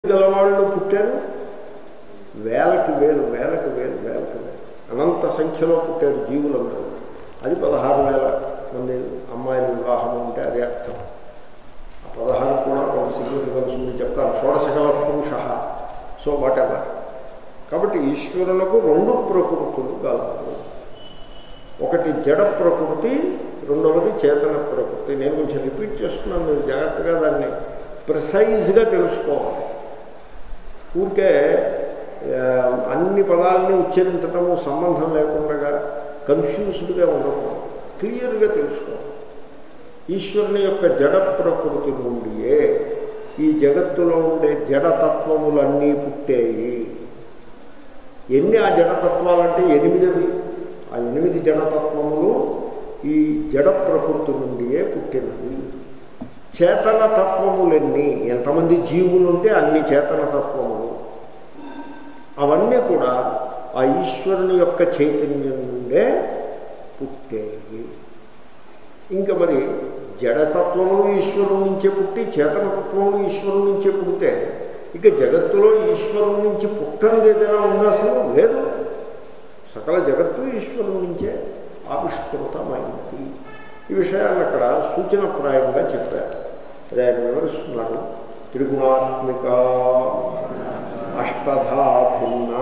గలవాళ్ళు పుట్టారు వేలకి వేలు వేలకు వేలు వేలకు వేలు అనంత సంఖ్యలో పుట్టారు జీవులందరూ అది పదహారు వేల మంది అమ్మాయిల వివాహం ఉంటే అది అర్థం ఆ పదహారు కూడా ఒక సిగ్నిఫికెన్స్ ఉంది చెప్తాను షోడశకల పురుష సో వాట్ ఎవర్ కాబట్టి ఈశ్వరులకు రెండు ప్రకృతులు గలవు ఒకటి జడ ప్రకృతి రెండవది చేతన ప్రకృతి నేను కొంచెం రిపీట్ చేస్తున్నాను మీరు జాగ్రత్తగా దాన్ని ప్రిసైజ్గా తెలుసుకోవాలి ఊరికే ఆ, అన్ని పదాలని ఉచ్చరించటము సంబంధం లేకుండా కన్ఫ్యూజ్డ్గా ఉండకూడదు క్లియర్గా తెలుసుకోవాలి ఈశ్వరుని యొక్క జడ ప్రకృతి నుండియే ఈ జగత్తులో ఉండే జడతత్వములన్నీ పుట్టేయి ఎన్ని ఆ జడతత్వాలంటే ఎనిమిదివి ఆ ఎనిమిది జడతత్వములు ఈ జడ ప్రకృతి నుండియే పుట్టినవి చేతన తత్వములెన్ని ఎంతమంది జీవులు ఉంటే అన్ని చేతన తత్వములు అవన్నీ కూడా ఆ ఈశ్వరుని యొక్క చైతన్యం నుండే పుట్టేవి ఇంకా మరి జడతత్వములు ఈశ్వరుని నుంచే పుట్టి చేతనతత్వములు ఈశ్వరుని నుంచే పుడితే ఇక జగత్తులో ఈశ్వరుని నుంచి పుట్టనిది ఏదైనా ఉందా అసలు లేదు సకల జగత్తు ఈశ్వరుని నుంచే ఆవిష్కృతమైంది ఈ విషయాన్ని అక్కడ సూచనప్రాయంగా చెప్పారు అది ఆయన వివరిస్తున్నాడు త్రిగుణాత్మిక అష్టధా భిన్న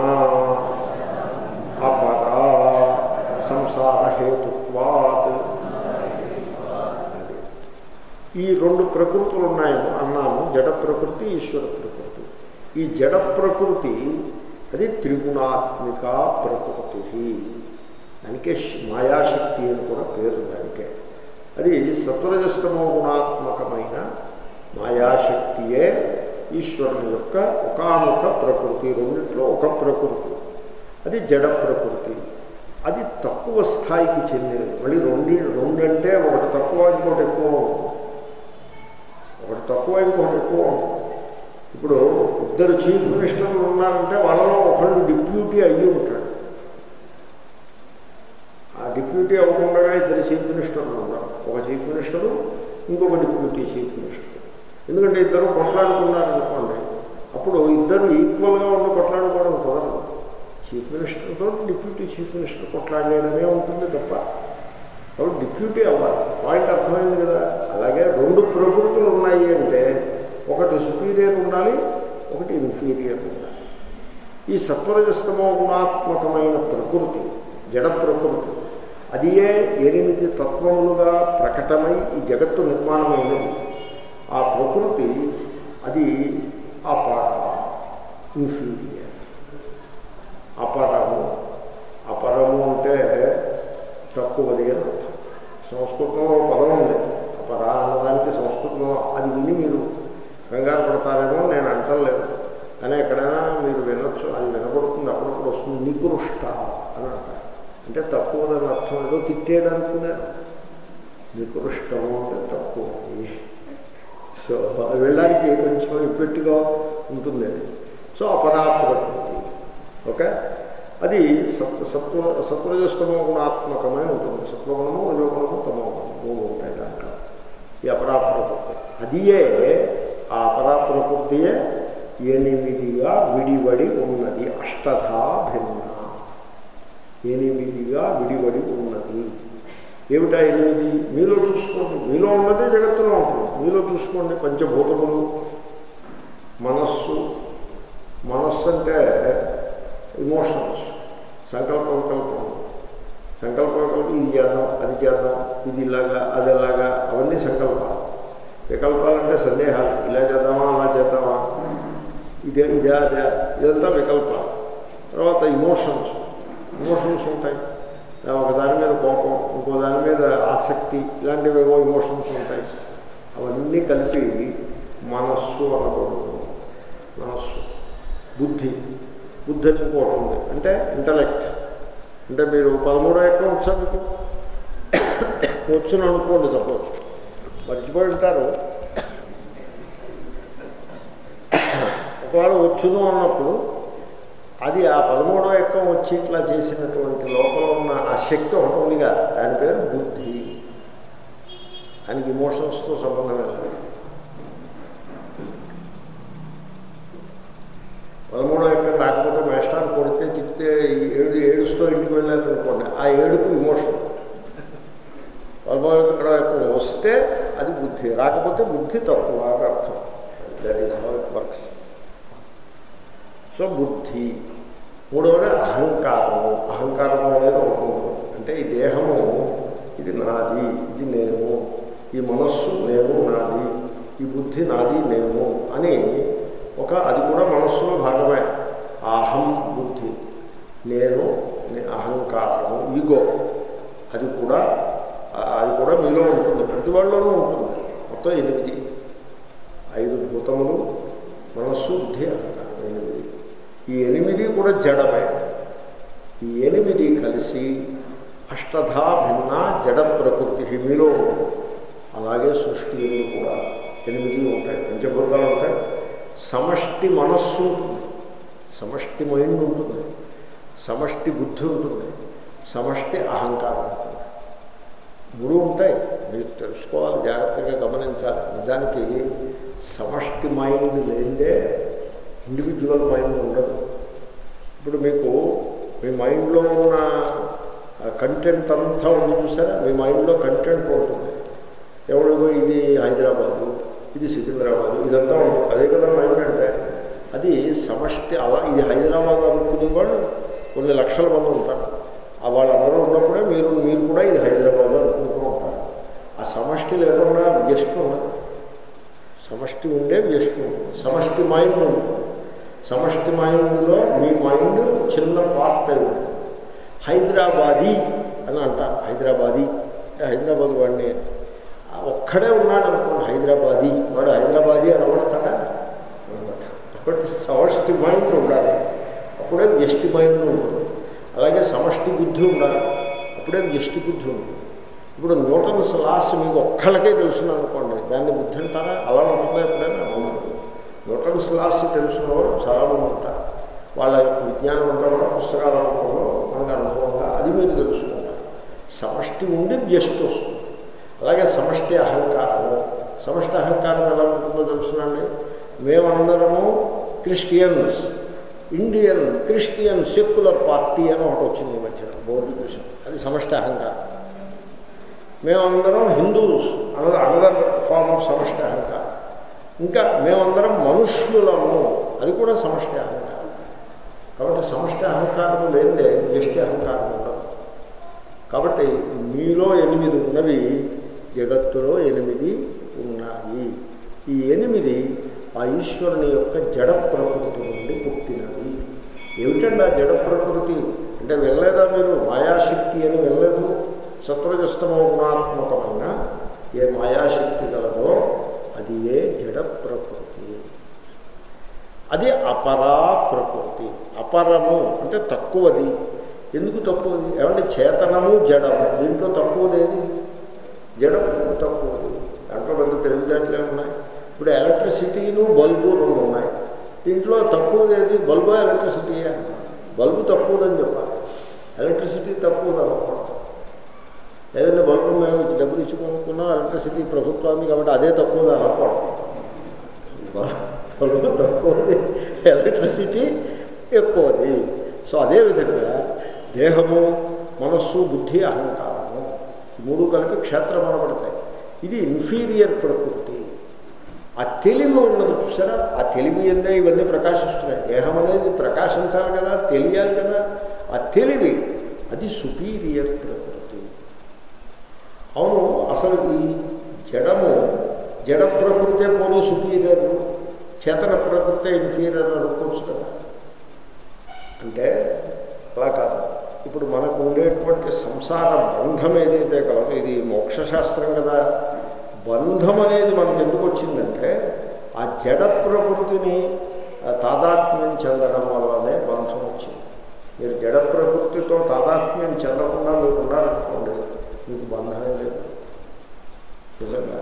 అపరా సంసారహేతుత్వాత్ అది ఈ రెండు ప్రకృతులు ఉన్నాయని అన్నాము జడ ప్రకృతి ఈశ్వర ప్రకృతి ఈ జడ ప్రకృతి అది త్రిగుణాత్మిక ప్రకృతి దానికే శ- మాయాశక్తి అని కూడా పేరు దానికే అది సత్వరజస్తమో గుణాత్మకమైన మాయాశక్తియే ఈశ్వరుని యొక్క ఒకానొక ప్రకృతి రెండిట్లో ఒక ప్రకృతి అది జడ ప్రకృతి అది తక్కువ స్థాయికి చెందినది మళ్ళీ రెండు రెండు అంటే ఒకటి తక్కువ ఇంకోటి ఎక్కువ ఉంటుంది ఒకటి తక్కువ ఇంకొకటి ఎక్కువ ఉంటుంది ఇప్పుడు ఇద్దరు చీఫ్ మినిస్టర్లు ఉన్నారంటే వాళ్ళలో ఒకళ్ళు డిప్యూటీ అయ్యి ఉంటాడు ఆ డిప్యూటీ అవ్వకుండా ఇద్దరు చీఫ్ మినిస్టర్లు ఉన్నారు ఒక చీఫ్ మినిస్టరు ఇంకొక డిప్యూటీ చీఫ్ మినిస్టర్ ఎందుకంటే ఇద్దరు కొట్లాడుకున్నారనుకోండి అప్పుడు ఇద్దరు ఈక్వల్గా ఉండి కొట్లాడుకోవడం కుదరదు చీఫ్ మినిస్టర్తో డిప్యూటీ చీఫ్ మినిస్టర్ కొట్లాడేయడమే ఉంటుంది తప్ప కాబట్టి డిప్యూటీ అవ్వాలి పాయింట్ అర్థమైంది కదా అలాగే రెండు ప్రకృతులు ఉన్నాయి అంటే ఒకటి సుపీరియర్ ఉండాలి ఒకటి ఇన్ఫీరియర్ ఉండాలి ఈ సత్వరజస్తమో గుణాత్మకమైన ప్రకృతి జడ ప్రకృతి అదియే ఎనిమిది తత్వములుగా ప్రకటమై ఈ జగత్తు నిర్మాణమైనది ఆ ప్రకృతి అది అపార ఇన్ఫీరియర్ అపరము అపరము అంటే తక్కువది అని అర్థం సంస్కృతంలో ఒక పదం ఉంది అపర అన్నదానికి సంస్కృతంలో అది విని మీరు కంగారు పడతారేమో నేను అంటలేదు కానీ ఎక్కడైనా మీరు వినొచ్చు అది వినపడుతుంది అప్పుడప్పుడు వస్తుంది నికృష్ట అని అంటారు అంటే తక్కువదని అర్థం ఏదో తిట్టేయడం అనుకున్నారు నికృష్టము అంటే తక్కువ సో అది వెళ్ళడానికి కొంచెం ఇప్పట్టుగా ఉంటుంది అది సో అపరా ప్రకృతి ఓకే అది సత్ సత్వ సత్వరజస్తమో గుణాత్మకమై ఉంటుంది సత్వగుణము రజోగుణము తమో గుణము మూడు ఉంటాయి దాంట్లో ఈ అపరా ప్రకృతి అదియే ఆ అపరా ప్రకృతియే ఎనిమిదిగా విడివడి ఉన్నది అష్టధా భిన్న ఎనిమిదిగా విడివడి ఉన్నది ఏమిటా ఎనిమిది మీలో చూసుకోండి మీలో ఉన్నదే జగత్తులో ఉంటుంది మీలో చూసుకోండి పంచభూతములు మనస్సు మనస్సు అంటే ఇమోషన్స్ సంకల్ప వికల్పం సంకల్ప వికల్పం ఇది చేద్దాం అది చేద్దాం ఇది ఇలాగా అది ఎలాగా అవన్నీ సంకల్పాలు వికల్పాలంటే సందేహాలు ఇలా చేద్దామా అలా చేద్దామా ఇదే ఇదే అదే ఇదంతా వికల్పాలు తర్వాత ఇమోషన్స్ ఇమోషన్స్ ఉంటాయి ఒక దాని మీద కోపం ఇంకో దాని మీద ఆసక్తి ఇలాంటివి ఏవో ఇమోషన్స్ ఉంటాయి అవన్నీ కలిపి మనస్సు అనకూడదు మనస్సు బుద్ధి బుద్ధి అని ఇంకోటి ఉంది అంటే ఇంటలెక్ట్ అంటే మీరు పదమూడో ఎక్కడ వచ్చా మీకు వచ్చును అనుకోండి సపోజ్ మర్చిపోయి ఉంటారు ఒకవేళ వచ్చును అన్నప్పుడు అది ఆ పదమూడో ఎక్కం వచ్చి ఇట్లా చేసినటువంటి లోపల ఉన్న ఆ శక్తి ఒకటి ఉందిగా దాని పేరు బుద్ధి దానికి ఇమోషన్స్తో సంబంధం లేదు తిట్టితే ఏడు ఏడుస్తూ ఇంటికి వెళ్ళారనుకోండి ఆ ఏడుపు ఇమోషన్ పరమాత్మ ఇక్కడ వస్తే అది బుద్ధి రాకపోతే బుద్ధి తక్కువ అని అర్థం that is how it works so బుద్ధి మూడవది అహంకారము అహంకారము అనేది ఒకటి ఉంటుంది అంటే ఈ దేహము ఇది నాది ఇది నేను ఈ మనస్సు నేను నాది ఈ బుద్ధి నాది నేను అని ఒక అది కూడా మనస్సులో భాగమే ఆ అహం బుద్ధి నేను నే- అహంకారము ఈగో అది కూడా ఆ- అది కూడా మీలో ఉంటుంది ప్రతి వాళ్ళలోనూ ఉంటుంది మొత్తం ఎనిమిది ఐదు భూతములు మనస్సు బుద్ధి అహంకారం ఎనిమిది ఈ ఎనిమిది కూడా జడమే ఈ ఎనిమిది కలిసి అష్టధా భిన్న జడ ప్రకృతి మీలో ఉంటుంది అలాగే సృష్టి ఎందు కూడా ఎనిమిది ఉంటాయి పంచభూతాలు ఉంటాయి సమష్టి మనస్సు ఉంటుంది సమష్టి మైండ్ ఉంటుంది సమష్టి బుద్ధి ఉంటుంది సమష్టి అహంకారం ఉంటుంది మూడు ఉంటాయి మీరు తెలుసుకోవాలి జాగ్రత్తగా గమనించాలి నిజానికి సమష్టి మైండ్ లేదే ఇండివిజువల్ మైండ్ ఉండదు ఇప్పుడు మీకు మీ మైండ్లో ఉన్న కంటెంట్ అంతా ఉంది చూసారా మీ మైండ్లో కంటెంట్ ఉంటుంది ఎవరిదో ఇది హైదరాబాదు ఇది సికింద్రాబాదు ఇదంతా ఉంటుంది అదే కదా మైండ్ అంటే అది సమష్టి అలా ఇది హైదరాబాద్ అనుకునే వాళ్ళు కొన్ని లక్షల మంది ఉంటారు ఆ వాళ్ళందరూ ఉన్నప్పుడే మీరు మీరు కూడా ఇది హైదరాబాద్ అనుకుంటూ ఉంటారు ఆ సమష్టి లేకుండా వ్యష్టి ఉండదు సమష్టి ఉండే వ్యష్టి ఉంటుంది సమష్టి మైండ్ ఉంటుంది సమష్టి మైండ్లో మీ మైండ్ చిన్న పార్ట్ అయి ఉంటుంది హైదరాబాదీ అని అంటారు హైదరాబాదీ అంటే హైదరాబాద్ వాడిని ఆ ఒక్కడే ఉన్నాడు అనుకోండి హైదరాబాదీ వాడు హైదరాబాదీ అనబడతాడా అనమాట కాబట్టి సమష్టి మైండ్ ఉండాలి అప్పుడే వ్యష్టి మైండ్ ఉంటుంది అలాగే సమష్టి బుద్ధి ఉండాలి అప్పుడే వ్యష్టి బుద్ధి ఉంటుంది ఇప్పుడు న్యూటన్స్ లాస్ మీకు ఒక్కళ్ళకే తెలుసును అనుకోండి దాన్ని బుద్ధి అంటారా అలా ఉంటుందా ఎప్పుడైనా ఉండదు న్యూటన్స్ లాస్ తెలిసిన వాళ్ళు చాలామంది ఉంటారు వాళ్ళ యొక్క విజ్ఞానం అంతా కూడా పుస్తకాల రూపంలో మనకు అనుభవంగా అది మీరు తెలుసుకుంటారు సమష్టి ఉండి వ్యష్టి వస్తుంది అలాగే సమష్టి అహంకారము సమష్టి అహంకారం ఎలా ఉంటుందో తెలుసునండి మేమందరము Christians Indian Christian secular party అని ఒకటి వచ్చింది ఈ మధ్యన బోర్డు చూసాం అది సమష్టి అహంకారం మేమందరం Hindus another another form of సమష్టి అహంకారం ఇంకా మేమందరం మనుష్యులము అది కూడా సమష్టి అహంకారం కాబట్టి సమష్టి అహంకారం లేదే వ్యష్టి అహంకారం ఉండదు కాబట్టి మీలో ఎనిమిది ఉన్నవి జగత్తులో ఎనిమిది ఉన్నాయి ఈ ఎనిమిది ఆ ఈశ్వరుని యొక్క జడ ప్రకృతి నుండి పుట్టినవి ఏమిటండి ఆ జడ ప్రకృతి అంటే వెళ్ళలేదా మీరు మాయాశక్తి అని వెళ్ళలేదు సత్వజస్తమ గుణాత్మకమైన ఏ మాయాశక్తి గలదో అది ఏ జడ ప్రకృతి అది అపరా ప్రకృతి అపరము అంటే తక్కువది ఎందుకు తక్కువది ఏమంటే చేతనము జడము దీంట్లో తక్కువదేది జడము తక్కువది దాంట్లో పెద్ద తెలివితేటలే ఉన్నాయి ఇప్పుడు ఎలక్ట్రిసిటీను బల్బు రెండు ఉన్నాయి దీంట్లో తక్కువదేది బల్బు ఎలక్ట్రిసిటీయే బల్బు తక్కువదని చెప్పాలి ఎలక్ట్రిసిటీ తక్కువది అనుకోవడం ఏదైనా బల్బు మేము డబ్బులు ఇచ్చి కొనుక్కున్నాం ఎలక్ట్రిసిటీ ప్రభుత్వాన్ని కాబట్టి అదే తక్కువది అనుకోవడం బల్బు తక్కువది ఎలక్ట్రిసిటీ ఎక్కువది సో అదేవిధంగా దేహము మనస్సు బుద్ధి అహంకారము ఈ మూడు కలిపి క్షేత్రం అనబడతాయి ఇది ఇన్ఫీరియర్ ప్రకృతి ఆ తెలివి ఉన్నది చూసారా ఆ తెలివి ఎందే ఇవన్నీ ప్రకాశిస్తున్నాయి దేహం అనేది ప్రకాశించాలి కదా తెలియాలి కదా ఆ తెలివి అది సుపీరియర్ ప్రకృతి అవును అసలు ఈ జడము జడ ప్రకృతే పోనీ సుపీరియర్ చేతన ప్రకృతే ఇన్ఫీరియర్ అనుకోవచ్చు కదా అంటే అలా కాదు ఇప్పుడు మనకు ఉండేటువంటి సంసార బంధం ఏదైతే కలదో ఇది మోక్షశాస్త్రం కదా బంధం అనేది మనకు ఎందుకు వచ్చిందంటే ఆ జడ ప్రకృతిని ఆ తాదాత్మ్యం చెందడం వల్లనే బంధం వచ్చింది మీరు జడ ప్రకృతితో తాదాత్మ్యం చెందకుండా మీరు ఉన్నారనుకోండి మీకు బంధమే లేదు నిజంగా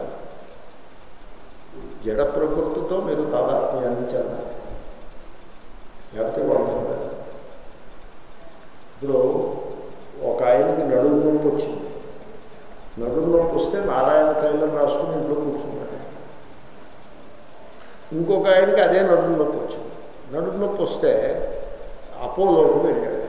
జడ ప్రకృతితో మీరు తాదాత్మ్యాన్ని చెందాలి లేకపోతే బంధం లేదు ఇప్పుడు ఒక ఆయనకి నడుము నొప్పి వచ్చింది నడుము నొప్పి వస్తే నారాయణ తైలం రాసుకుని ఇంట్లో కూర్చున్నాడు ఇంకొక ఆయనకి అదే నడుము నొప్పి వచ్చింది నడుము నొప్పి వస్తే అపోలోకి వెళ్ళాడు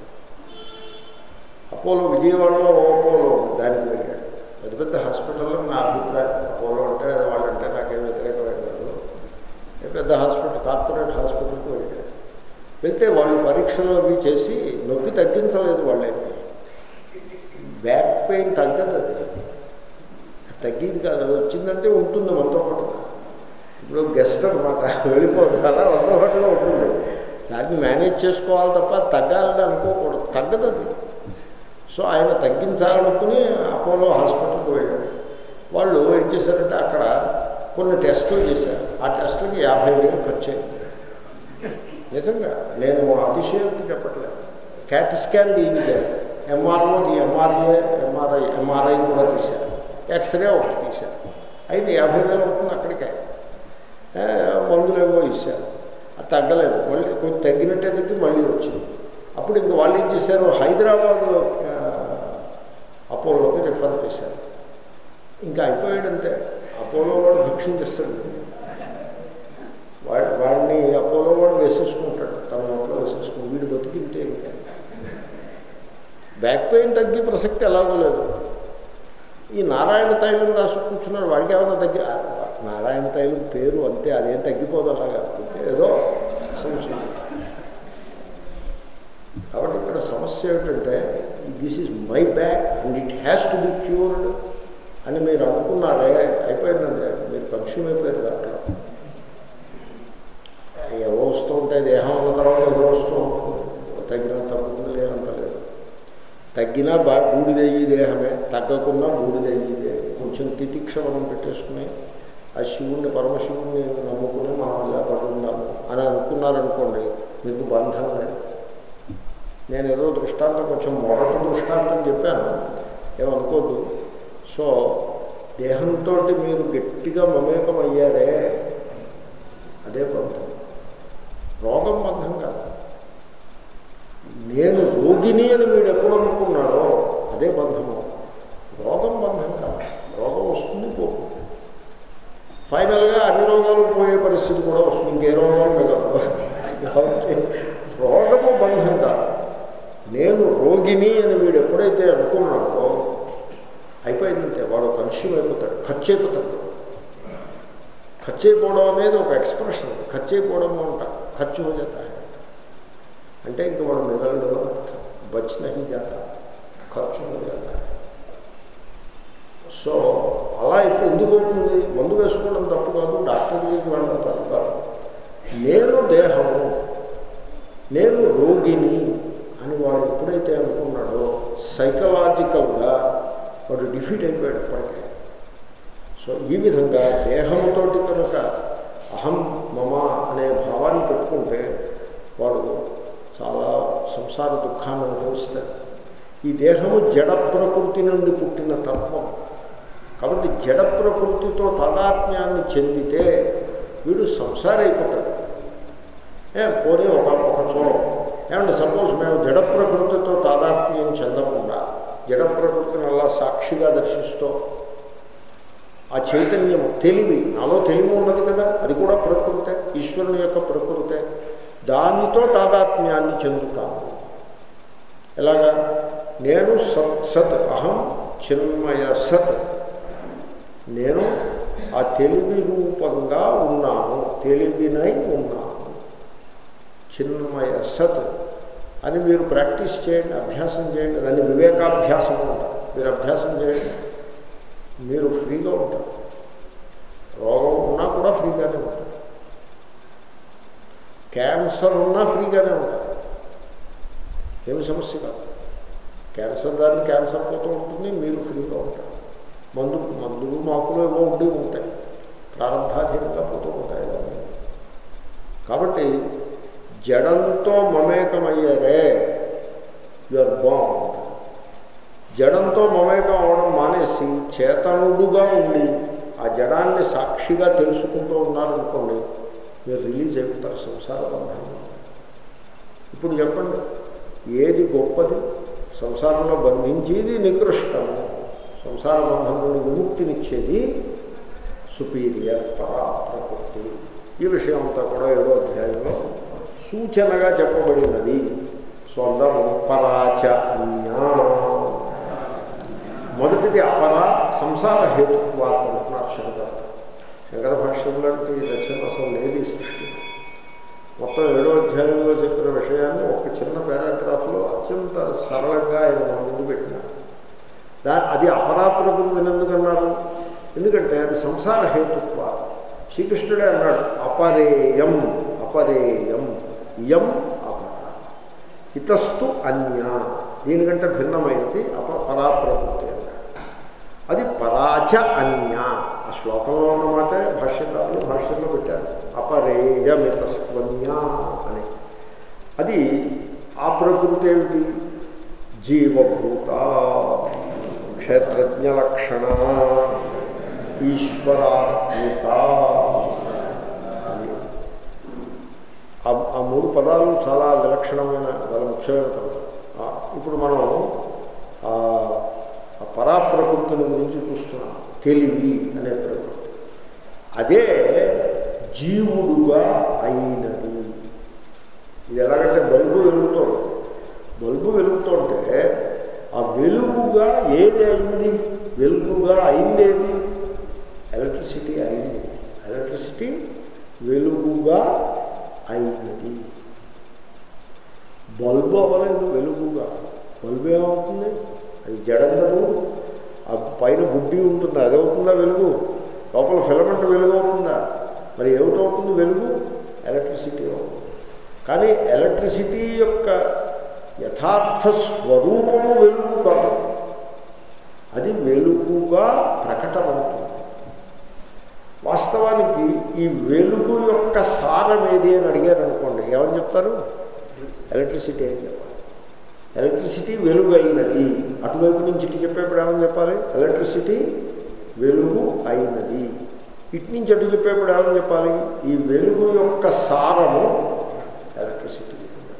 అపోలో విజయవాడలో అపోలో దానికి వెళ్ళాడు పెద్ద పెద్ద హాస్పిటల్లో నా అభిప్రాయం అపోలో అంటే వాళ్ళంటే నాకేం వ్యతిరేకమైన కాదు ఏ పెద్ద హాస్పిటల్ కార్పొరేట్ హాస్పిటల్కి వెళ్ళాడు వెళ్తే వాళ్ళు పరీక్షలు అవి చేసి నొప్పి తగ్గించలేదు వాళ్ళేమి బ్యాక్ పెయిన్ తగ్గదు అది తగ్గింది కాదు అది వచ్చిందంటే ఉంటుంది మనతో పాటు ఇప్పుడు గెస్ట్ అనమాట వెళ్ళిపోదు అలా వంద పాటులో ఉంటుంది దాన్ని మేనేజ్ చేసుకోవాలి తప్ప తగ్గాలని అనుకోకూడదు తగ్గదు అది సో ఆయన తగ్గించాలనుకుని అపోలో హాస్పిటల్కి వెళ్ళాడు వాళ్ళు ఏం చేశారంటే అక్కడ కొన్ని టెస్టులు చేశారు ఆ టెస్టులకి యాభై వేలు ఖర్చు అయింది నిజంగా నేను అతిశయోక్తి చెప్పట్లేదు క్యాట్ స్కాన్ తీయించారు ఎంఆర్ఓ ఎంఆర్ఏ ఎంఆర్ఐ ఎంఆర్ఐ కూడా తీశారు ఎక్స్రే ఒకటి తీశారు అయితే యాభై వేలు అవుతుంది అక్కడికే ఏ, మందులు ఏవో ఇచ్చారు అది తగ్గలేదు మళ్ళీ కొంచెం తగ్గినట్టే తగ్గి మళ్ళీ వచ్చింది అప్పుడు ఇంక వాళ్ళు ఏం చేశారు హైదరాబాద్ ఆ, అపోలోకి రిఫర్ చేశారు ఇంకా అయిపోయాడంతే అపోలో వాడు భక్షించేస్తాడు వాడు వాడిని అపోలో వాడు వేసేసుకుంటాడు తన నోట్లో వేసేసుకుని వీడు బతికింటే ఇంకా బ్యాక్ పెయిన్ తగ్గే ప్రసక్తి ఎలాగో లేదు ఈ నారాయణ తైలం రాసి కూర్చున్నాడు వాడికి ఏమైనా తగ్గి నారాయణ తైలం పేరు అంతే అదేం తగ్గిపోదు అలాగా అంతే ఏదో సమస్య కాబట్టి ఇక్కడ సమస్య ఏమిటంటే this is my back and it has to be cured అని మీరు అనుకున్నారే అయిపోయిందంటే మీరు కన్స్యూమ్ అయిపోయారు దాంట్లో ఏవో వస్తూ ఉంటాయి దేహం ఉన్న తర్వాత ఏదో వస్తూ ఉంటుంది తగ్గినంత తగ్గుతుంది లేనంత లేదు తగ్గినా బా బూడిదయ్యి దేహమే తగ్గకున్నా బూడిదయ్యిదే కొంచెం తితిక్ష మనం పెట్టేసుకుని ఆ శివుణ్ణి పరమశివుణ్ణి నమ్ముకుని మనం ఇలా పడున్నాము అని అనుకున్నారనుకోండి మీకు బంధం లేదు నేను ఏదో దృష్టాంతం కొంచెం మొదటి దృష్టాంతం చెప్పాను ఏమనుకోద్దు సో దేహంతో మీరు గట్టిగా మమేకం అయ్యారే అదే బంధం రోగం బంధం కాదు నేను రోగిని అని వీడు ఎప్పుడు అనుకున్నాడో అదే బంధము రోగం బంధం కాదు రోగం వస్తుంది పోతుంది ఫైనల్గా అన్ని రోగాలు పోయే పరిస్థితి కూడా వస్తుంది ఇంకే రోగాలు మిగలదు కాబట్టి రోగము బంధం కాదు నేను రోగిని అని వీడు ఎప్పుడైతే అనుకున్నాడో అయిపోయిందంటే వాడు కన్స్యూమ్ అయిపోతాడు ఖర్చు అయిపోతాడు ఖర్చు అయిపోవడం అనేది ఒక ఎక్స్ప్రెషన్ ఖర్చు అయిపోవడం అంట ఖర్చు హో జాతా है అంటే ఇంక వాడు మిగలడు అర్థం బచ్ నహి జాతా ఖర్చు హో జాతా है సో అలా ఇప్పుడు ఎందుకు అవుతుంది మందు వేసుకోవడం తప్పు కాదు డాక్టర్ దగ్గరికి వెళ్ళడం తప్పు కాదు నేను దేహము నేను రోగిని అని వాడు ఎప్పుడైతే అనుకున్నాడో సైకలాజికల్గా వాడు డిఫీట్ అయిపోయాడు అప్పటికే సో ఈ విధంగా దేహంతో కనుక అహం మమ అనే భావాన్ని పెట్టుకుంటే వాడు చాలా సంసార దుఃఖాన్ని అనుభవిస్తాడు ఈ దేహము జడ ప్రకృతి నుండి పుట్టిన తత్వం కాబట్టి జడ ప్రకృతితో తాదాత్మ్యాన్ని చెందితే వీడు సంసారి అయిపోతాడు ఏ పోనీ ఒక ఒక చూడం ఏమంటే సపోజ్ మేము జడ ప్రకృతితో తాదాత్మ్యం చెందకుండా జడ ప్రకృతిని అలా సాక్షిగా దర్శిస్తూ ఆ చైతన్యము తెలివి నాలో తెలివి ఉన్నది కదా అది కూడా ప్రకృతే ఈశ్వరుని యొక్క ప్రకృతే దానితో తాదాత్మ్యాన్ని చెందుతాను ఎలాగా నేను సత్ సత్ అహం చిన్మయ సత్ నేను ఆ తెలివి రూపంగా ఉన్నాను తెలివినై ఉన్నాను చిన్మయ సత్ అని మీరు ప్రాక్టీస్ చేయండి అభ్యాసం చేయండి దాన్ని వివేకాభ్యాసం అంటారు మీరు అభ్యాసం చేయండి మీరు ఫ్రీగా ఉంటారు రోగం ఉన్నా కూడా ఫ్రీగానే ఉంటారు క్యాన్సర్ ఉన్నా ఫ్రీగానే ఉంటారు ఏమి సమస్య కాదు క్యాన్సర్ దాన్ని క్యాన్సర్ పోతూ ఉంటుంది మీరు ఫ్రీగా ఉంటారు మందు మందులు మాకులు ఏవో ఉండి ఉంటాయి ప్రారంభాధీనంగా పోతూ ఉంటాయి అవన్నీ. కాబట్టి జడంతో మమేకమయ్యారే యు ఆర్ బాండ్ జడంతో మమేకం అవడం మానేసి చేతనుడుగా ఉండి ఆ జడాన్ని సాక్షిగా తెలుసుకుంటూ ఉన్నారనుకోండి మీరు రిలీజ్ అయిపోతారు సంసార బంధంలో ఇప్పుడు చెప్పండి ఏది గొప్పది సంసారంలో బంధించేది నికృష్టము సంసార బంధం నుండి విముక్తినిచ్చేది సుపీరియర్ పరా ప్రకృతి ఈ విషయం అంతా కూడా ఏడో అధ్యాయంలో సూచనగా చెప్పబడినది స్వర్ణము పరాచ అన్యా మొదటిది అపర సంసార హేతుత్వాత్ అంటున్నారు శంకర్ శంకర భాష్యం లాంటి రచన అసలు లేదు ఈ సృష్టి మొత్తం ఏడో అధ్యాయంలో చెప్పిన విషయాన్ని ఒక చిన్న పారాగ్రాఫ్లో అత్యంత సరళంగా ఆయన మన ముందు పెట్టినారు దా అది అపరాప్రకృతిని ఎందుకన్నారు ఎందుకంటే అది సంసార హేతుత్వ శ్రీకృష్ణుడే అన్నాడు అపరేయం అపరేయం ఇయం అపర ఇతస్తు అన్య దీనికంటే భిన్నమైనది అప పరాప్రకృతి అన్నాడు అది పరాచ అన్య ఆ శ్లోకంలో ఉన్నమాట భాష్యకారులు భాష్యంలో పెట్టారు అపరేయమితస్త్వన్య అని అది ఆ ప్రకృతి ఏమిటి జీవభూత క్షేత్రజ్ఞ లక్షణ ఈశ్వరాత్మిక అది ఆ- ఆ మూడు పదాలు చాలా విలక్షణమైన చాలా ముఖ్యమైన పదాలు ఆ, ఇప్పుడు మనం ఆ ఆ పరాప్రకృతిని గురించి చూస్తున్నాం తెలివి అనే ప్రకృతి అదే జీవుడుగా అయినది ఇది ఎలాగంటే బల్బు వెలుగుతోంది బల్బు వెలుగుతుంటే ఆ వెలుగుగా ఏది అయింది వెలుగుగా అయింది ఏది ఎలక్ట్రిసిటీ అయింది ఎలక్ట్రిసిటీ వెలుగుగా అయినది బల్బు అవ్వలేదు వెలుగుగా బల్బు ఏమవుతుంది అది జడందరు ఆ పైన బుడ్డి ఉంటుంది అది అవుతుందా వెలుగు లోపల ఫిలమెంట్ వెలుగు అవుతుందా మరి ఏమిటవుతుంది వెలుగు ఎలక్ట్రిసిటీ అవుతుంది కానీ ఎలక్ట్రిసిటీ యొక్క యథార్థ స్వరూపము వెలుగు కాదు అది వెలుగుగా ప్రకటమవుతుంది వాస్తవానికి ఈ వెలుగు యొక్క సారం ఏది అని అడిగారు అనుకోండి ఏమని చెప్తారు ఎలక్ట్రిసిటీ అని చెప్పాలి ఎలక్ట్రిసిటీ వెలుగు అయినది అటువైపు నుంచి ఇటు చెప్పేప్పుడు ఏమని చెప్పాలి ఎలక్ట్రిసిటీ వెలుగు అయినది ఇటు నుంచి అటు చెప్పేప్పుడు ఏమని చెప్పాలి ఈ వెలుగు యొక్క సారము ఎలక్ట్రిసిటీ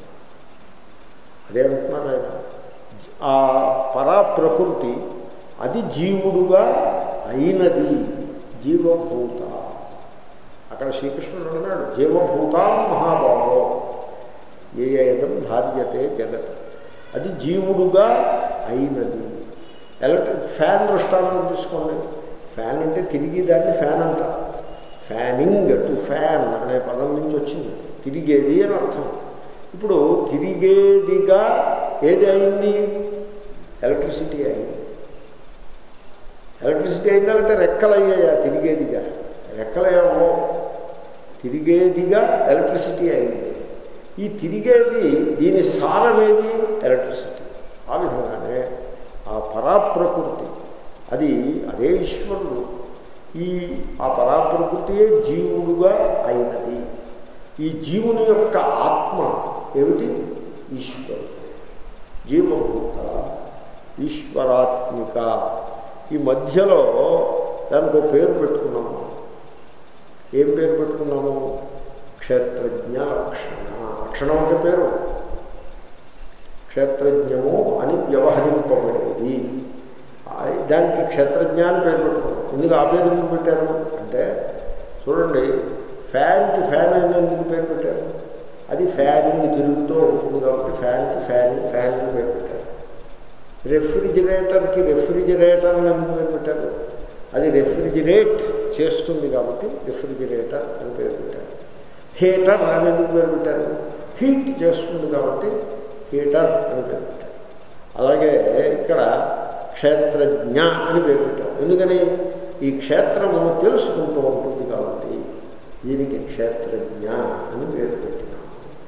అదే అంటున్నారు ఆయన ఆ పరా ప్రకృతి అది జీవుడుగా అయినది జీవభూత అక్కడ శ్రీకృష్ణుడు అన్నాడు జీవభూతాం మహాభావో ఏ ఏదం ధార్యతే జగత్ అది జీవుడుగా అయినది ఎలక్ట్రిక్ ఫ్యాన్ దృష్టాంతం తీసుకోండి ఫ్యాన్ అంటే తిరిగి దాన్ని ఫ్యాన్ అంట ఫ్యానింగ్ టు ఫ్యాన్ అనే పదం నుంచి వచ్చింది తిరిగేది అని అర్థం ఇప్పుడు తిరిగేదిగా ఏది అయింది ఎలక్ట్రిసిటీ అయింది ఎలక్ట్రిసిటీ అయిందంటే రెక్కలు అయ్యాయా తిరిగేదిగా రెక్కలయ్యామో తిరిగేదిగా ఎలక్ట్రిసిటీ అయింది ఈ తిరిగేది దీని సారమేది ఎలక్ట్రిసిటీ ఆ విధంగానే ఆ పరాప్రకృతి అది అదే ఈశ్వరుడు ఈ ఆ పరాప్రకృతియే జీవుడుగా అయినది ఈ జీవుని యొక్క ఆత్మ ఏమిటి ఈశ్వరుడు జీవభూత ఈశ్వరాత్మిక ఈ మధ్యలో దానికి ఒక పేరు పెట్టుకున్నాము ఏం పేరు పెట్టుకున్నాము క్షేత్రజ్ఞ లక్షణ లక్షణం అంటే పేరు క్షేత్రజ్ఞము అని వ్యవహరింపబడేది ఆ, దానికి క్షేత్రజ్ఞ అని పేరు పెట్టుకున్నాం ఎందుకు ఆ పేరు ఎందుకు పెట్టారు అంటే చూడండి ఫ్యాన్కి ఫ్యాన్ అని ఎందుకు పేరు పెట్టారు అది ఫ్యానింగ్ తిరుగుతూ ఉంటుంది కాబట్టి ఫ్యాన్కి ఫ్యాన్ ఫ్యాన్ అని పేరు పెట్టారు రెఫ్రిజిరేటర్కి రెఫ్రిజిరేటర్ అని ఎందుకు పేరు పెట్టారు అది రెఫ్రిజిరేట్ చేస్తుంది కాబట్టి రెఫ్రిజిరేటర్ అని పేరు పెట్టారు హీటర్ అని ఎందుకు పేరు పెట్టారు హీట్ చేస్తుంది కాబట్టి హీటర్ అని పేరు పెట్టారు అలాగే ఇక్కడ క్షేత్రజ్ఞ అని పేరు పెట్టారు ఎందుకని ఈ క్షేత్రమును తెలుసుకుంటూ ఉంటుంది కాబట్టి దీనికి క్షేత్రజ్ఞ అని పేరు పెట్టినాము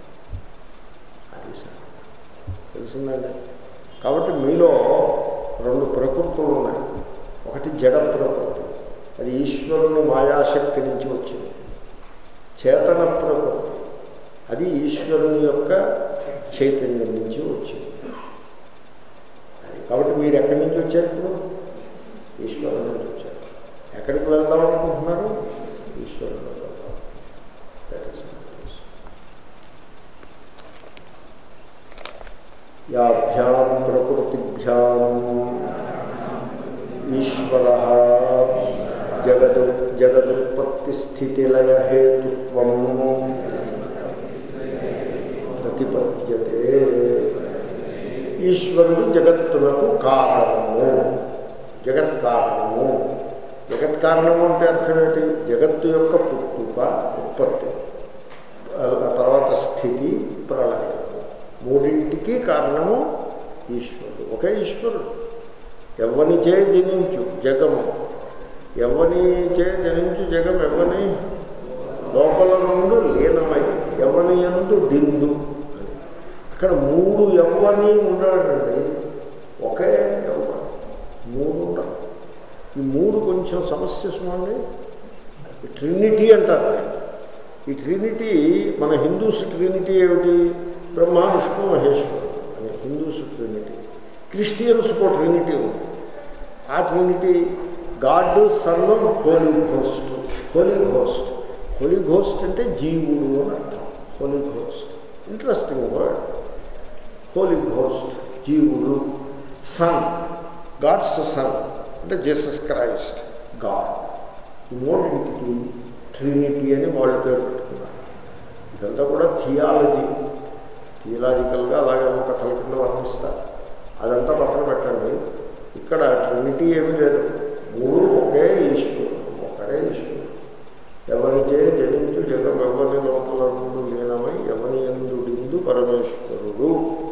అది సార్ తెలిసిందండి కాబట్టి మీలో రెండు ప్రకృతులు ఉన్నాయి ఒకటి జడ ప్రకృతి అది ఈశ్వరుని మాయాశక్తి నుంచి వచ్చింది చేతన ప్రకృతి అది ఈశ్వరుని యొక్క చైతన్యం నుంచి వచ్చింది అది కాబట్టి మీరు ఎక్కడి నుంచి వచ్చారు ఇప్పుడు ఈశ్వరుని నుంచి వచ్చారు ఎక్కడికి వెళ్దాం అనుకుంటున్నారు ఈశ్వరుని వెళ్దాం That is my case. యాభ్యాం ప్రకృతిభ్యాం ఈశ్వర జగదు జగదుత్పత్తి స్థితిలయ హేతుత్వం ప్రతిపద్యతే ఈశ్వరుడు జగత్తునకు కారణము జగత్ కారణము జగత్ కారణము అంటే అర్థం ఏంటి జగత్తు యొక్క పుట్టుక ఉత్పత్తి ఆ తర్వాత స్థితి ప్రళయం మూడింటికి కారణము ఈశ్వరుడు ఒకే ఈశ్వరుడు ఎవని చే జనించు జగము ఎవని చే జనించు జగం ఎవని లోపల నుండి లీనమై ఎవని ఎందు డిందు అని అక్కడ మూడు ఎవ్వని ఉండడండి ఒకే ఎవ్వని మూడు ఉండదు ఈ మూడు కొంచెం సమస్య సుమండి ట్రినిటీ అంటారు దాన్ని. ఈ ట్రినిటీ మన హిందూస్ ట్రినిటీ ఏమిటి బ్రహ్మ విష్ణు మహేశ్వరుడు అని హిందూస్ ట్రినిటీ క్రిస్టియన్స్ కో ట్రినిటీ ఉంది ఆ trinity God son holy ghost holy ghost holy ghost అంటే జీవుడు అని అర్థం holy ghost interesting word holy ghost జీవుడు సన్ గాడ్స్ సన్ అంటే జీసస్ క్రైస్ట్ గాడ్ ఈ మూడింటికి ట్రినిటీ అని వాళ్ళు పేరు పెట్టుకున్నారు ఇదంతా కూడా థియాలజీ థియలాజికల్గా అలాగే ఒక కథల కింద వర్ణిస్తారు అదంతా పక్కన పెట్టండి ఇక్కడ ట్రినిటీ ఏమీ లేదు మూడు ఒకే ఈశ్వరుడు ఒక్కడే ఈశ్వరుడు ఎవరిచే జనించు జగం ఎవరి లోపల నుండి లీనమై ఎవరి ఎందుడిందు పరమేశ్వరుడు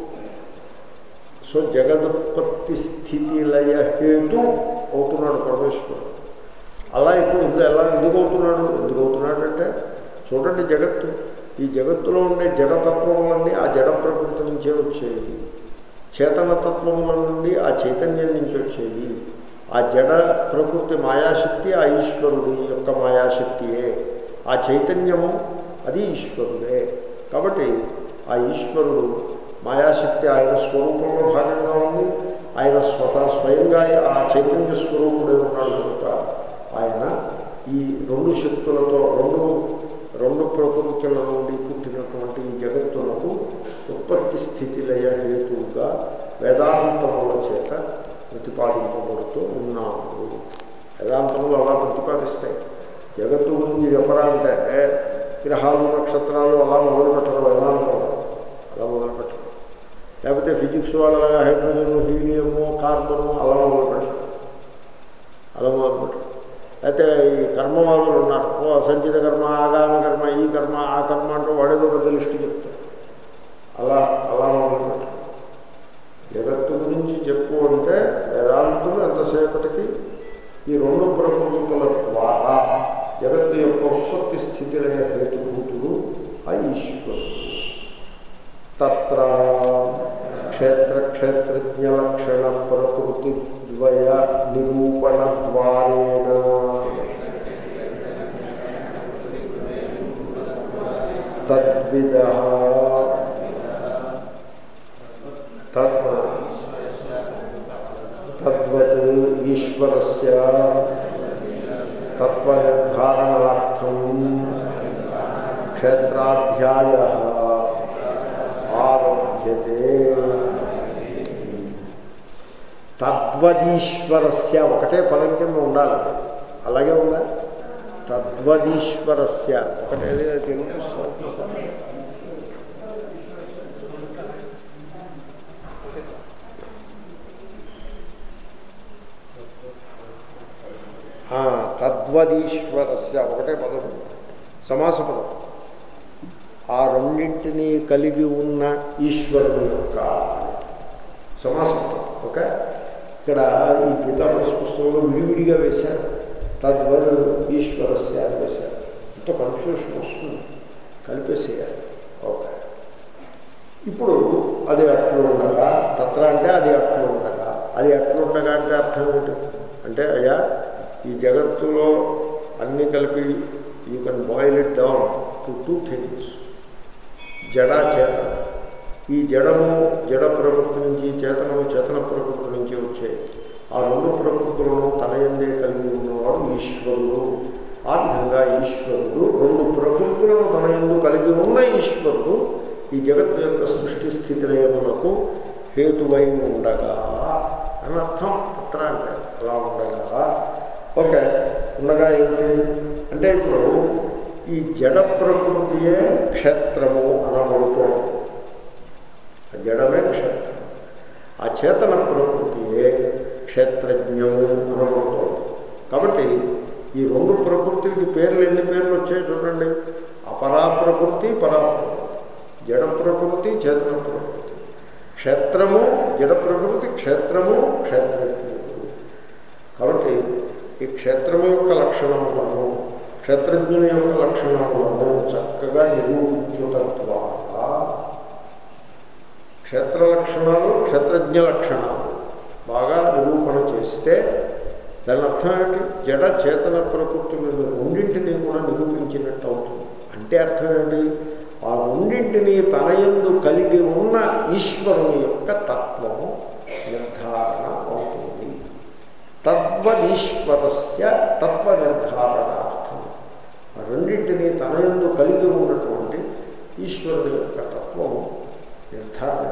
సో జగదుత్పత్తి స్థితి లయ హేతు అవుతున్నాడు పరమేశ్వరుడు అలా ఇప్పుడు ఇందులో ఎలా ఎందుకు అవుతున్నాడు ఎందుకు అవుతున్నాడు అంటే చూడండి జగత్తు ఈ జగత్తులో ఉండే జడతత్వములన్నీ ఆ జడ ప్రకృతి నుంచే వచ్చేవి చేతనతత్వముల నుండి ఆ చైతన్యం నుంచి వచ్చేవి ఆ జడ ప్రకృతి మాయాశక్తి ఆ ఈశ్వరుడి యొక్క మాయాశక్తియే ఆ చైతన్యము అది ఈశ్వరుడే కాబట్టి ఆ ఈశ్వరుడు మాయాశక్తి ఆయన స్వరూపంలో భాగంగా ఉంది ఆయన స్వత స్వయంగా ఆ చైతన్య స్వరూపుడే ఉన్నాడు కనుక ఆయన ఈ రెండు శక్తులతో రెండు రెండు ప్రకృతుల నుండి పుట్టినటువంటి ఈ జగత్తులకు ఉత్పత్తి స్థితి లయ హేతువుగా వేదాంతముల చేత ప్రతిపాదింపబడుతూ ఉన్నాడు వేదాంతములు అలా ప్రతిపాదిస్తాయి జగత్తు గురించి చెప్పరా అంటే గ్రహాలు నక్షత్రాలు అలా మొదలుపెట్టరు వేదాంతంలో అలా మొదలుపెట్టరు లేకపోతే ఫిజిక్స్ వాళ్ళలాగా హైడ్రోజన్ హీలియము కార్బను అలా మొదలుపెట్టరు అలా మొదలుపెట్టరు అయితే ఈ కర్మవాదులు ఉన్నారు ఓ సంచిత కర్మ ఆగామి కర్మ ఈ కర్మ ఆ కర్మ అంటూ వాడేదో పెద్ద లిస్టు చెప్తారు అలా అలా మొదలుపెట్టరు జగత్తు గురించి చెప్పు అంటే వేదాంతులు ఎంతసేపటికి ఈ రెండు ప్రకృతుల ద్వారా జగత్తు యొక్క ఉత్పత్తి స్థితిల హేతుభూతులు ఆ ఈశ్వరుడు తత్ర క్షేత్రక్షేత్రజ్ఞలక్షణ ప్రకృతి ద్వయ నిరూపణ ద్వారేణ తద్విద తత్ తద్వత్ ఈశ్వరస్య తత్వనిర్ధారణార్థం క్షేత్రాధ్యాయ ఆరభ్యతే తద్వదీశ్వరస్య ఒకటే పదం కింద ఉండాలి అది. అలాగే ఉందా తద్వదీశ్వరస్య ఒకటే తెలుగు పుస్తకం. ఆ, తద్వదీశ్వరస్య ఒకటే పదం సమాస పదం ఆ రెండింటినీ కలిగి ఉన్న ఈశ్వరుడు యొక్క సమాస పదం ఓకే ఇక్కడ ఈ గీతామనస్ పుస్తకంలో విడివిడిగా వేశారు తద్వద్ ఈశ్వరస్య అని వేశారు ఇంత కన్ఫ్యూషన్ వస్తుంది కలిపేసేయాలి ఓకే ఇప్పుడు అది అట్లు ఉండగా తత్ర అంటే అది అట్లు ఉండగా అది అట్లు ఉండగా అంటే అర్థం ఏంటి అంటే అయ్యా ఈ జగత్తులో అన్నీ కలిపి you can boil it down to two things జడ చేతన ఈ జడము జడ ప్రకృతి నుంచి చేతనము చేతన ప్రకృతి నుంచి వచ్చే ఆ రెండు ప్రకృతులను తన ఎందే కలిగి ఉన్నవాడు ఈశ్వరుడు ఆ విధంగా ఈశ్వరుడు రెండు ప్రకృతులను తన ఎందు కలిగి ఉన్న ఈశ్వరుడు ఈ జగత్తు యొక్క సృష్టి స్థితిలయములకు హేతువై ఉండగా అని అర్థం తత్ర అంటే అలా ఉండగా ఓకే ఉండగా ఏమిటి అంటే ఇప్పుడు ఈ జడ ప్రకృతియే క్షేత్రము అనబడుతోంది చేతన ప్రకృతియే క్షేత్రజ్ఞము అనబడుతోంది కాబట్టి ఈ రెండు ప్రకృతికి పేర్లు ఎన్ని పేర్లు వచ్చాయి చూడండి అపరా ప్రకృతి పరా ప్రకృతి జడ ప్రకృతి చేతన ప్రకృతి క్షేత్రము జడ ప్రకృతి క్షేత్రము క్షేత్రజ్ఞుడు కాబట్టి ఈ క్షేత్రము యొక్క లక్షణములను క్షేత్రజ్ఞుని యొక్క లక్షణములను చక్కగా నిరూపించుట ద్వారా క్షేత్ర లక్షణాలు క్షేత్రజ్ఞ లక్షణాలు బాగా నిరూపణ చేస్తే దాని అర్థం ఏంటి జడ చేతన ప్రకృతి మీద రెండింటినీ కూడా నిరూపించినట్టు అవుతుంది అంటే అర్థం ఏంటి ఆ రెండింటినీ తన యందు కలిగి ఉన్న ఈశ్వరుని యొక్క తత్వము నిర్ధారణ అవుతుంది తద్వదీశ్వరస్య తత్వ నిర్ధారణార్థం ఆ రెండింటినీ తన యందు కలిగి ఉన్నటువంటి ఈశ్వరుని యొక్క తత్వము నిర్ధారణ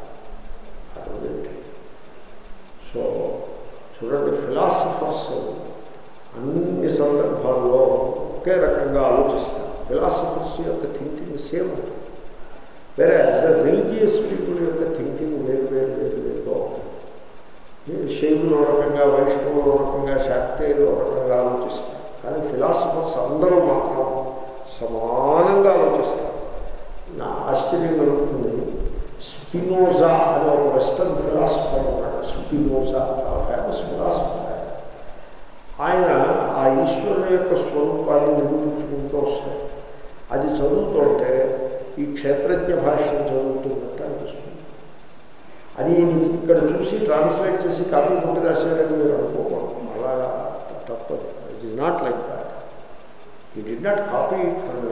ఆ రెండింటి సో చూడండి ఫిలాసఫర్స్ అన్ని సందర్భాల్లో ఒకే రకంగా ఆలోచిస్తారు ఫిలాసఫర్స్ యొక్క థింకింగ్ సేమ్ ఉంటుంది వేరే యాజ్ అ రిలీజియస్ పీపుల్ యొక్క థింకింగ్ వేరు వేరు వేరు వేరుగా ఉంటుంది శైవులు రకంగా వైష్ణవులు రకంగా శాక్తేయులు రకంగా ఆలోచిస్తారు కానీ ఫిలాసఫర్స్ అందరూ మాత్రం సమానంగా ఆలోచిస్తారు నా ఆశ్చర్యం కలుగుతుంది స్పినోజా అనే ఒక వెస్టర్న్ ఫిలాసఫర్ ఉన్నాడు స్పినోజా చాలా ఫేమస్ ఫిలాసఫర్ ఆయన ఆ ఈశ్వరుని యొక్క స్వరూపాన్ని నిరూపించుకుంటూ వస్తాడు అది చదువుతుంటే ఈ క్షేత్రజ్ఞ భాష్యం చదువుతున్నట్టు అనిపిస్తుంది అది ఇక్కడ చూసి ట్రాన్స్లేట్ చేసి కాపీ కొట్టి రాసేదని మీరు అనుకోకూడదు అలాగా తప్పదు it is not like that ఈ did not copy it from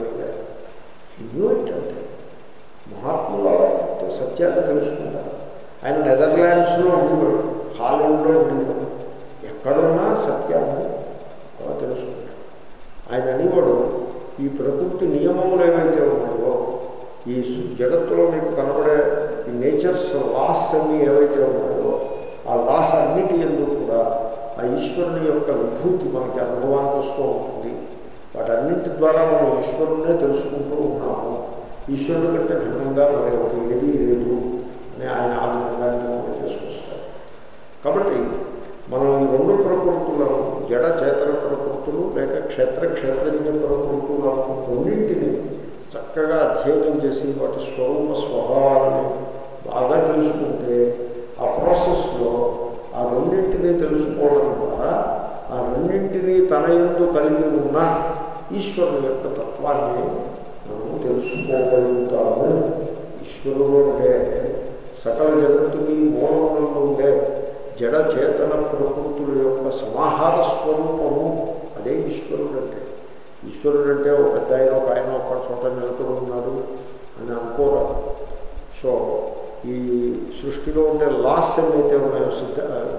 ఈ న్యూ ఇట్ అంటే మహాత్ముల సత్యాన్ని తెలుసుకుంటారు ఆయన నెదర్లాండ్స్లో ఉండేవాడు హాలండ్లో ఉండేవాడు ఎక్కడున్నా సత్యాన్ని అలా తెలుసుకుంటాడు ఆయన అనేవాడు ఈ ప్రకృతి నియమములు ఏవైతే ఉన్నాయో ఈ జగత్తులో మీకు కనబడే ఈ నేచర్స్ లాస్ అన్నీ ఏవైతే ఉన్నాయో ఆ లాస్ అన్నిటి ఎందుకు కూడా ఆ ఈశ్వరుని యొక్క విభూతి మనకి అనుభవానికి వస్తూ ఉంటుంది వాటన్నింటి ద్వారా మనం ఈశ్వరునే తెలుసుకుంటూ ఉన్నాము ఈశ్వరుడు కంటే భిన్నంగా మరి ఒకటి ఏదీ లేదు అని ఆయన ఆ విధంగా నిరూపణ చేసుకొస్తారు కాబట్టి మనం ఈ రెండు ప్రకృతులను జడ చేతన ప్రకృతులు లేక క్షేత్ర క్షేత్రజ్ఞ ప్రకృతులు రెండింటిని చక్కగా అధ్యయనం చేసి వాటి స్వరూప స్వభావాలని బాగా తెలుసుకుంటే ఆ ప్రాసెస్లో ఆ రెండింటినీ తెలుసుకోవడం ద్వారా ఆ రెండింటినీ తన ఎందు కలిగి ఉన్న ఈశ్వరుని యొక్క తత్వాన్ని మనము తెలుసుకోగలుగుతాము ఈశ్వరుడు అంటే సకల జగత్తుకి మూలమునందు ఉండే జడ చేతన ప్రకృతుల యొక్క సమాహార స్వరూపము అదే ఈశ్వరుడు అంటే ఈశ్వరుడు అంటే ఒక పెద్ద ఆయన ఒక ఆయన ఒక చోట నిలబడి ఉన్నాడు అని అనుకోరాదు సో ఈ సృష్టిలో ఉండే లాస్ ఏవైతే ఉన్నాయో సిద్ధ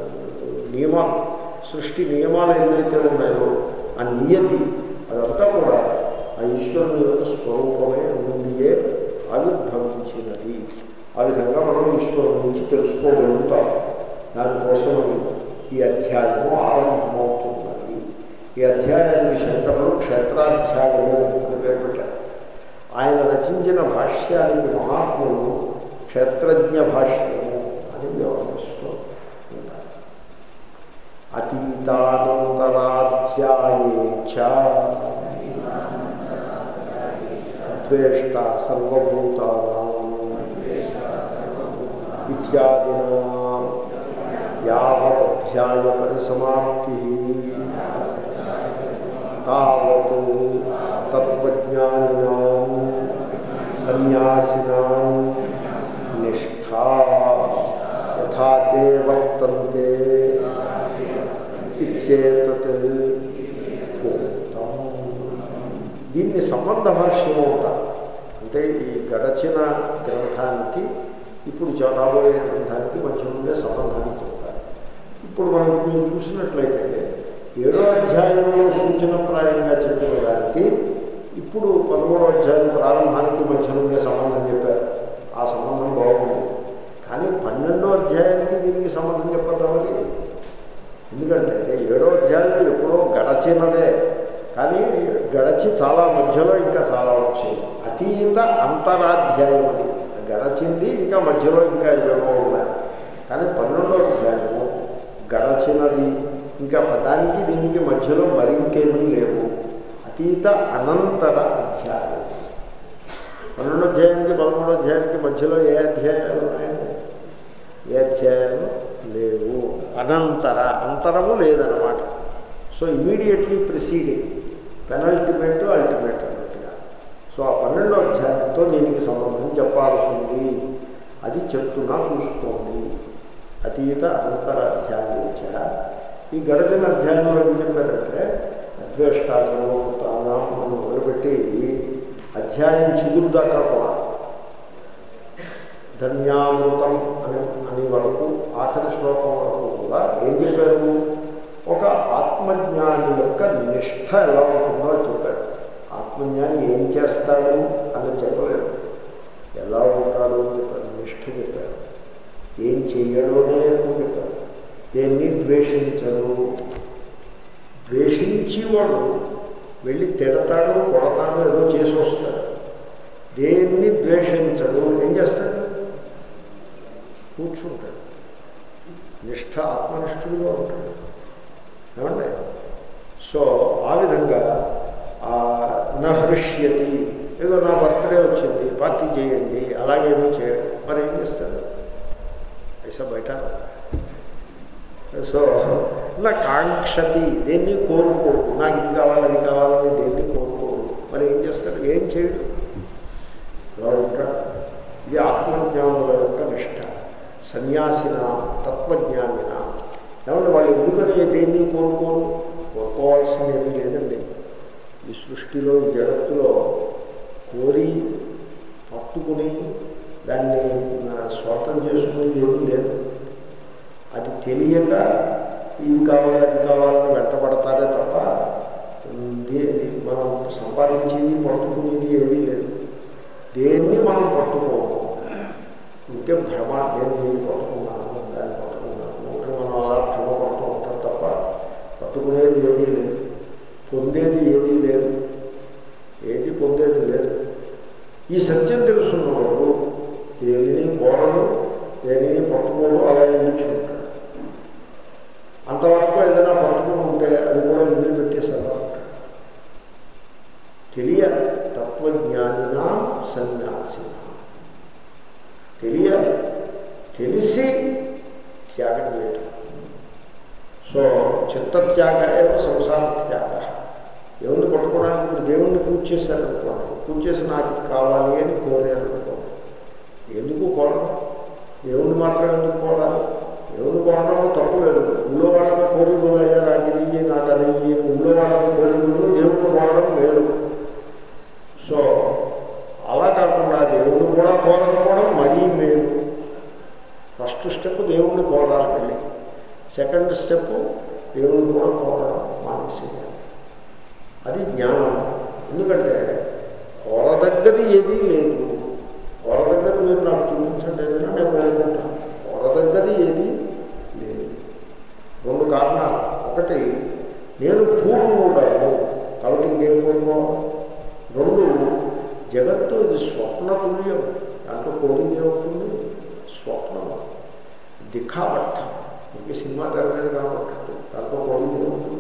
నియమాలు సృష్టి నియమాలు ఏవైతే ఉన్నాయో ఆ నియతి అదంతా కూడా ఆ ఈశ్వరుని యొక్క స్వరూపమే నుండియే ఆవిర్భవించినది ఆ విధంగా మనం ఈశ్వరుని నుంచి తెలుసుకోగలుగుతాం దానికోసమని ఈ అధ్యాయము ఆరంభమవుతున్నది ఈ అధ్యాయానికి శంకరులు క్షేత్రాధ్యాయము అని పేరు పెట్టారు ఆయన రచించిన భాష్యానికి మహాత్ములు క్షేత్రజ్ఞ భాష్యము అని వ్యవహరిస్తూ ఉంటారు అతీతానంతరాధ్యాయే చ అద్వేష్ట సర్వభూతానాం ఇత్యాదినా యావదధ్యాయ పరిసమాప్తి తావత్ తత్వజ్ఞానినాం సన్యాసినాం నిష్ఠా యథా తే వర్తంతే ఇత్యేతత్ ఉక్తం దీన్ని సంబంధ భాష్యము అంటారు అంటే ఈ గడచిన గ్రంథానికి ఇప్పుడు చ- రాబోయే గ్రంథానికి మధ్య ఉండే సంబంధాన్ని చెప్తారు ఇప్పుడు మనం మీరు చూసినట్లయితే ఏడో అధ్యాయంలో సూచనప్రాయంగా చెప్పిన దానికి ఇప్పుడు పదమూడో అధ్యాయం ప్రారంభానికి మధ్య ఉండే సంబంధం చెప్పారు ఆ సంబంధం బాగుంది కానీ పన్నెండో అధ్యాయానికి దీనికి సంబంధం చెప్పద్దా మరి ఎందుకంటే ఏడో అధ్యాయం ఎప్పుడో గడచినదే కానీ గడచి చాలా మధ్యలో ఇంకా చాలా వచ్చాయి అతీత అంతరాధ్యాయం అది గడచింది ఇంకా మధ్యలో ఇంకా ఇవేమో ఉన్నాయి కానీ పన్నెండో చిన్నది ఇంకా దానికి దీనికి మధ్యలో మరింకేమీ లేవు అతీత అనంతర అధ్యాయం పన్నెండో అధ్యాయానికి పదమూడో అధ్యాయానికి మధ్యలో ఏ అధ్యాయాలు ఉన్నాయండి ఏ అధ్యాయాలు లేవు అనంతర అంతరము లేదనమాట so immediately preceding penultimate ultimate అన్నట్టుగా సో ఆ పన్నెండో అధ్యాయంతో దీనికి సంబంధం చెప్పాల్సి ఉంది అది చెప్తున్నా చూసుకోండి అతీత అనంతర అధ్యాయేచ ఈ గడచిన అధ్యాయంలో ఏం చెప్పారంటే అద్వేష్టాసనం తానా మనం మొదలుపెట్టి అధ్యాయం చిగురు దాకా కూడా ధన్యామృతం అని అని వరకు ఆఖరి శ్లోకం వరకు కూడా ఏం చెప్పారు ఒక ఆత్మజ్ఞాని యొక్క నిష్ఠ ఎలా ఉంటుందో చెప్పారు ఆత్మజ్ఞాని ఏం చేస్తాడు అని చెప్పలేరు ఎలా ఉంటాడు అని చెప్పారు నిష్ఠ చెప్పారు ఏం చెయ్యడు అనే ఎక్కువ చెప్పారు దేన్ని ద్వేషించడు ద్వేషించేవాడు వెళ్ళి తిడతాడు కొడతాడు ఏదో చేసి వస్తాడు దేన్ని ద్వేషించడు ఏం చేస్తాడు కూర్చుంటాడు నిష్ఠ ఆత్మనిష్ఠుడిగా ఉంటాడు ఏమండి సో ఆ విధంగా నా హృష్యతి ఏదో నా బర్త్డే వచ్చింది పార్టీ చేయండి అలాగేమీ చేయడు మరి ఏం చేస్తాడు ఐసా బయట సో నా కాంక్షతి దేన్ని కోరుకోడు నాకు ఇది కావాలి అది కావాలని దేన్ని కోరుకోడు మరి ఏం చేస్తాడు ఏం చేయడు ఇలా ఉంటాడు ఇది ఆత్మజ్ఞానుల యొక్క నిష్ట సన్యాసిన తత్వజ్ఞానిన ఏమంటే వాళ్ళు ఎందుకని దేన్ని కోరుకోరు కోరుకోవాల్సింది ఏమీ లేదండి ఈ సృష్టిలో ఈ జగత్తులో కోరి పట్టుకుని దాన్ని స్వార్థం చేసుకునేది ఏమీ లేదు అది తెలియక ఇది కావాలి అది కావాలని వెంటబడతారే తప్ప మనం సంపాదించేది పట్టుకునేది ఏదీ లేదు దేన్ని మనం పట్టుకోము ఇంకే భ్రమ నేను దీన్ని పట్టుకున్నాను దాన్ని పట్టుకున్నాను అని మనం అలా భ్రమ పడుతూ ఉంటాం తప్ప పట్టుకునేది ఏదీ లేదు పొందేది ఏదీ లేదు ఏది పొందేది లేదు ఈ సత్యం తెలుసున్నవాడు దేనిని కోరడు దేనిని పట్టుకోడు అలా నిలుచుంటాడు అంతవరకు ఏదైనా పట్టుకుని ఉంటే అది కూడా వదిలిపెట్టేసి అలా ఉంటాడు తెలియాలి తత్వజ్ఞానిన సన్యాసిన తెలియాలి తెలిసి త్యాగం చేయటం సో చిత్తత్యాగ ఏమో సంసార త్యాగ దేవుణ్ణి పట్టుకోవడానికి ఇప్పుడు దేవుణ్ణి పూజ చేశారనుకోండి పూజ చేసి నాకు ఇది కావాలి అని కోరారు అనుకోండి ఎందుకు కోరడం దేవుణ్ణి మాత్రం ఎందుకు కోరాలి దేవుని కోరడంలో తప్పు లేదు ఊళ్ళో వాళ్ళని కోరికలు అయ్యా నాకు ఇది ఇయ్యి, నాకు అది ఇయ్యి, ఊళ్ళో వాళ్ళని కోరికలు దేవుణ్ణి కోరడం వేరు సో అలా కాకుండా దేవుణ్ణి కూడా కోరకపోవడం మరీ మేలు ఫస్ట్ స్టెప్ దేవుణ్ణి కోరాలి వెళ్ళి సెకండ్ స్టెప్ దేవుణ్ణి కూడా కోరడం మానేసేయాలి అది జ్ఞానం ఎందుకంటే కోరదగ్గది ఏదీ లేదు కోరదగ్గది మీరు నాకు చూపించండి ఏదైనా నేను కోరుకుంటాను కోరదగ్గది ఏదీ లేదు రెండు కారణాలు ఒకటి నేను పూర్ణుడను కాబట్టి ఇంకేం కోరుకోవాలి రెండు జగత్తు ఇది స్వప్న తుల్యం దాంట్లో కోరింది ఏమవుతుంది స్వప్నం దిఖావర్థం ఇంకే సినిమా తెర మీద కాబట్టి దాంట్లో కోరింది ఏమవుతుంది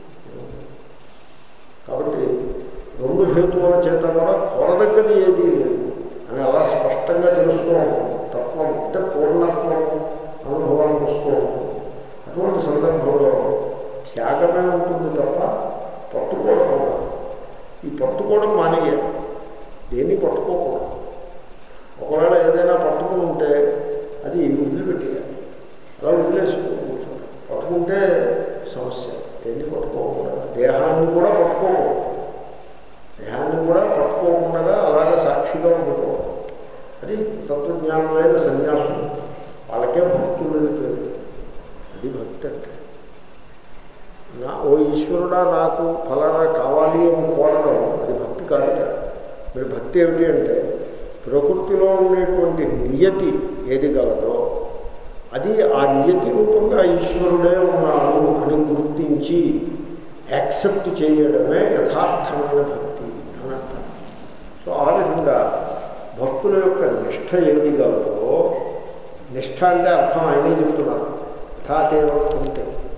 కాబట్టి రెండు హేతువుల చేత కూడా కోరదగ్గది ఏదీ లేదు అని అలా స్పష్టంగా తెలుస్తూ ఉంటుంది తత్వం అంటే పూర్ణత్వం అనుభవానికి వస్తూ ఉంటుంది అటువంటి సందర్భంలో త్యాగమే ఉంటుంది తప్ప పట్టుకోవడం ఉండదు ఈ పట్టుకోవడం మానేయాలి దేన్ని పట్టుకోకూడదు ఒకవేళ ఏదైనా పట్టుకుని ఉంటే అది వదిలిపెట్టేయాలి అలా వదిలేసుకుని కూర్చోండి పట్టుకుంటే సమస్య దేన్ని పట్టుకోకూడదు దేహాన్ని కూడా పట్టుకోకూడదు దేహాన్ని కూడా పట్టుకోకుండా అలాగే సాక్షిగా ఉండిపోవడం అది తత్వజ్ఞానమైన సన్యాసులు వాళ్ళకే భక్తులని పేరు అది భక్తి అంటే నా ఓ ఈశ్వరుడా నాకు ఫలానా కావాలి అని కోరడం అది భక్తి కాదుట మీరు భక్తి ఏమిటి అంటే ప్రకృతిలో ఉండేటువంటి నియతి ఏది గలదో అది ఆ నియతి రూపంగా ఈశ్వరుడే ఉన్నాడు అని గుర్తించి యాక్సెప్ట్ చేయడమే యథార్థమైన భక్తి అని అంటారు సో ఆ విధంగా భక్తుల యొక్క నిష్ఠ ఏది గలదో నిష్ఠ అంటే అర్థం ఆయనే చెప్తున్నారు యథాతేవ ఉంటే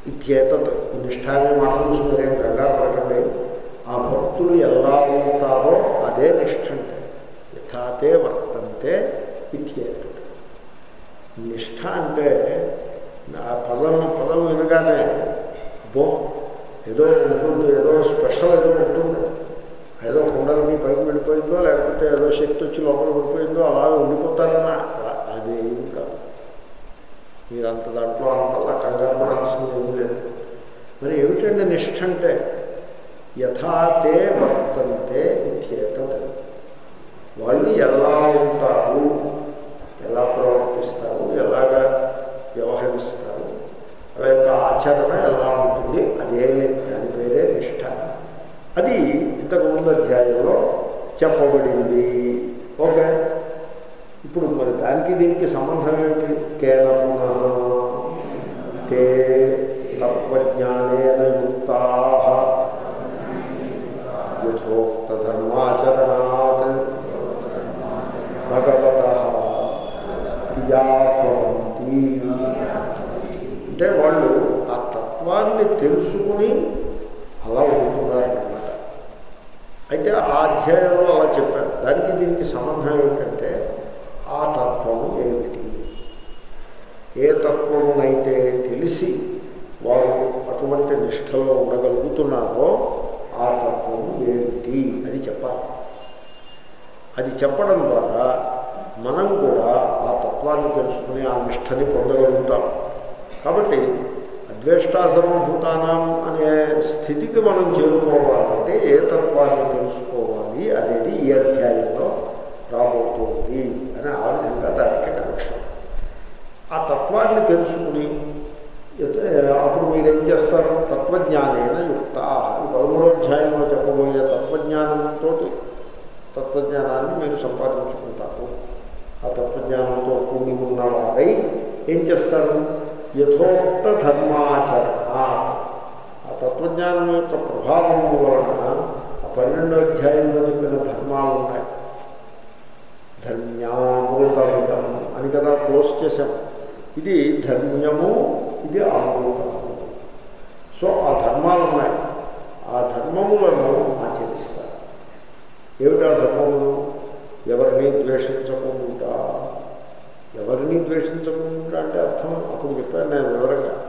ఇత్యేతత్ ఈ నిష్ఠ అనే మాట చూసి మీరేం కంగారు పడకండి ఆ భక్తులు ఎలా ఉంటారో అదే నిష్ఠ అంటే యథాతే వర్తంతే ఇత్యేతత్ నిష్ఠ అంటే ఆ పదం పదం వినగానే అబ్బో ఏదో ఉంటుంది ఏదో స్పెషల్ ఏదో ఉంటుంది ఏదో కుండలని పైకి వెళ్ళిపోయిందో లేకపోతే ఏదో శక్తి వచ్చి లోపల పడిపోయిందో అలాగే ఉండిపోతారన్న అది ఏమి కాదు మీరు అంత దాంట్లో అంతలా కంగారు పడాల్సింది ఏమీ లేదు మరి ఏమిటండి నిష్ఠ అంటే యథాతే వర్తంతే ఇత్యేతత్ వాళ్ళు ఎలా ఉంటారు ఎలా ప్రవర్తిస్తారు ఎలాగా వ్యవహరిస్తారు వాళ్ళ యొక్క ఆచరణ ఎలా ఉంటుంది అదే దాని పేరే నిష్ఠ అది ఇంతకు ముందు అధ్యాయంలో చెప్పబడింది ఓకే ఇప్పుడు మరి దానికి దీనికి సంబంధం ఏమిటి కేవలం తే తత్వజ్ఞానేన యుక్తా యథోక్త ధర్మాచరణాత్ భగవత ప్రియాభవంతి అంటే వాళ్ళు ఆ తత్వాన్ని తెలుసుకుని అలా ఉంటున్నారన్నమాట అయితే ఆ అధ్యాయంలో అలా చెప్పారు దానికి దీనికి సంబంధం ఏమిటంటే ఆ తత్వము ఏమిటి ఏ తత్వమునైతే తెలిసి వారు అటువంటి నిష్ఠలో ఉండగలుగుతున్నారో ఆ తత్వము ఏమిటి అది చెప్పాలి అది చెప్పడం ద్వారా మనం కూడా ఆ తత్వాన్ని తెలుసుకుని ఆ నిష్ఠని పొందగలుగుతాం కాబట్టి అద్వేష్టా సర్వభూతానం అనే స్థితికి మనం చేరుకోవాలంటే ఏ తత్వాన్ని తెలుసుకోవాలి అనేది ఈ అధ్యాయంలో రాబోతుంది అని ఆ విధంగా దానికి కనెక్షన్ ఆ తత్వాన్ని తెలుసుకుని అప్పుడు మీరేం చేస్తారు తత్వజ్ఞానైన యుక్త ఈ పదమూడో అధ్యాయంలో చెప్పబోయే తత్వజ్ఞానంతో తత్వజ్ఞానాన్ని మీరు సంపాదించుకుంటారు ఆ తత్వజ్ఞానంతో కూడి ఉన్నవారై ఏం చేస్తారు యథోక్త ధర్మాచరణ ఆ తత్వజ్ఞానం యొక్క ప్రభావం వలన ఆ పన్నెండో అధ్యాయంలో చెప్పిన ధర్మాలు ఉన్నాయి ధర్మ్యామృతమిదం అని కదా క్లోజ్ చేశాం ఇది ధర్మ్యము ఇది అమృతము సో ఆ ధర్మాలు ఉన్నాయి ఆ ధర్మములను ఆచరిస్తారు ఏమిటా ధర్మములు ఎవరిని ద్వేషించకుండా ఎవరిని ద్వేషించకుండా అంటే అర్థం అప్పుడు చెప్పాను నేను వివరంగా